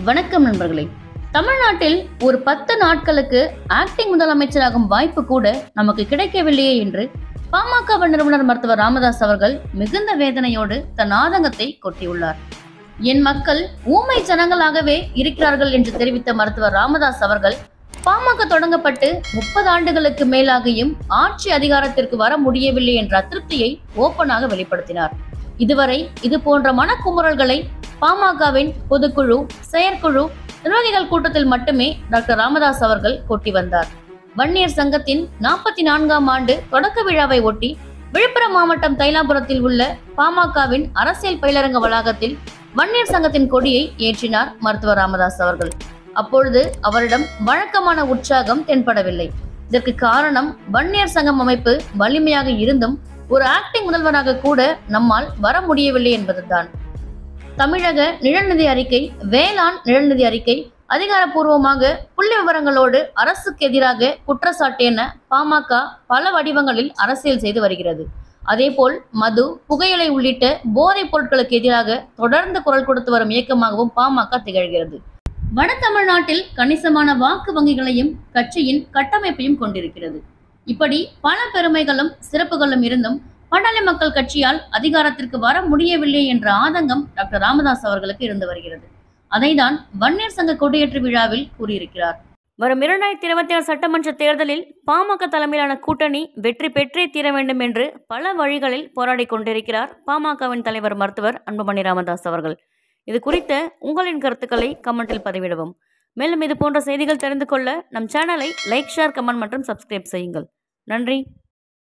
வணக்கம் நண்பர்களே தமிழ்நாட்டில் ஒரு பத்து நாட்களுக்கு ஆக்டிங் முதலமைச்சராகும் வாய்ப்பு கூட நமக்கு கிடைக்கவில்லையே என்று பாமக நிறுவனர் மருத்துவர் ராமதாஸ் அவர்கள் மிகுந்த வேதனையோடு தன் ஆதங்கத்தை கொட்டியுள்ளார் என் மக்கள் ஊமை ஜனங்களாகவே இருக்கிறார்கள் என்று தெரிவித்த மருத்துவர் ராமதாஸ் அவர்கள் பாமக தொடங்கப்பட்டு முப்பது ஆண்டுகளுக்கு மேலாகியும் ஆட்சி அதிகாரத்திற்கு வர முடியவில்லை என்ற அதிருப்தியை ஓப்பனாக வெளிப்படுத்தினார் இதுவரை இது போன்ற மனக்குமுறல்களை பாமகவின் பொதுக்குழு செயற்குழு நிர்வாகிகள் கூட்டத்தில் மட்டுமே டாக்டர் ராமதாஸ் அவர்கள் கொட்டி வந்தார் வன்னியர் சங்கத்தின் நாற்பத்தி நான்காம் ஆண்டு தொடக்க விழாவை ஒட்டி விழுப்புரம் மாவட்டம் தைலாபுரத்தில் உள்ள பாமகவின் அரசியல் பயிலரங்க வளாகத்தில் வன்னியர் சங்கத்தின் கொடியை ஏற்றினார் மருத்துவர் ராமதாஸ் அவர்கள் அப்பொழுது அவரிடம் வழக்கமான உற்சாகம் தென்படவில்லை இதற்கு காரணம் வன்னியர் சங்கம் அமைப்பு வலிமையாக இருந்தும் ஒரு ஆக்டிங் முதல்வராக கூட நம்மால் வர முடியவில்லை என்பதுதான் தமிழக நிழல்நிதி அறிக்கை வேளாண் நிழல்நிதி அறிக்கை அதிகாரப்பூர்வமாக புள்ளி விவரங்களோடு அரசுக்கு எதிராக குற்றச்சாட்டு என பாமக பல வடிவங்களில் அரசியல் செய்து வருகிறது அதேபோல் மது புகையிலை உள்ளிட்ட போதைப் பொருட்களுக்கு எதிராக தொடர்ந்து குரல் கொடுத்து வரும் இயக்கமாகவும் பாமக திகழ்கிறது வட தமிழ்நாட்டில் கணிசமான வாக்கு வங்கிகளையும் கட்சியின் கட்டமைப்பையும் கொண்டிருக்கிறது இப்படி பல பெருமைகளும் சிறப்புகளும் இருந்தும் பண்டாளி மக்கள் கட்சியால் அதிகாரத்திற்கு வர முடியவில்லை என்ற ஆதங்கம் டாக்டர் ராமதாஸ் அவர்களுக்கு இருந்து வருகிறது அதைதான் வன்னியர் சங்க கொடியேற்று விழாவில் கூறியிருக்கிறார் வரும் இரண்டாயிரத்தி இருபத்தி ஆறு சட்டமன்ற தேர்தலில் பாமக தலைமையிலான கூட்டணி வெற்றி பெற்றே தீர வேண்டும் என்று பல வழிகளில் போராடி கொண்டிருக்கிறார் பாமகவின் தலைவர் மருத்துவர் அன்புமணி ராமதாஸ் அவர்கள் இது குறித்த உங்களின் கருத்துக்களை கமெண்டில் பதிவிடவும் மேலும் இது போன்ற செய்திகள் தெரிந்து கொள்ள நம் சேனலை லைக் ஷேர் கமெண்ட் மற்றும் சப்ஸ்கிரைப் செய்யுங்கள் நன்றி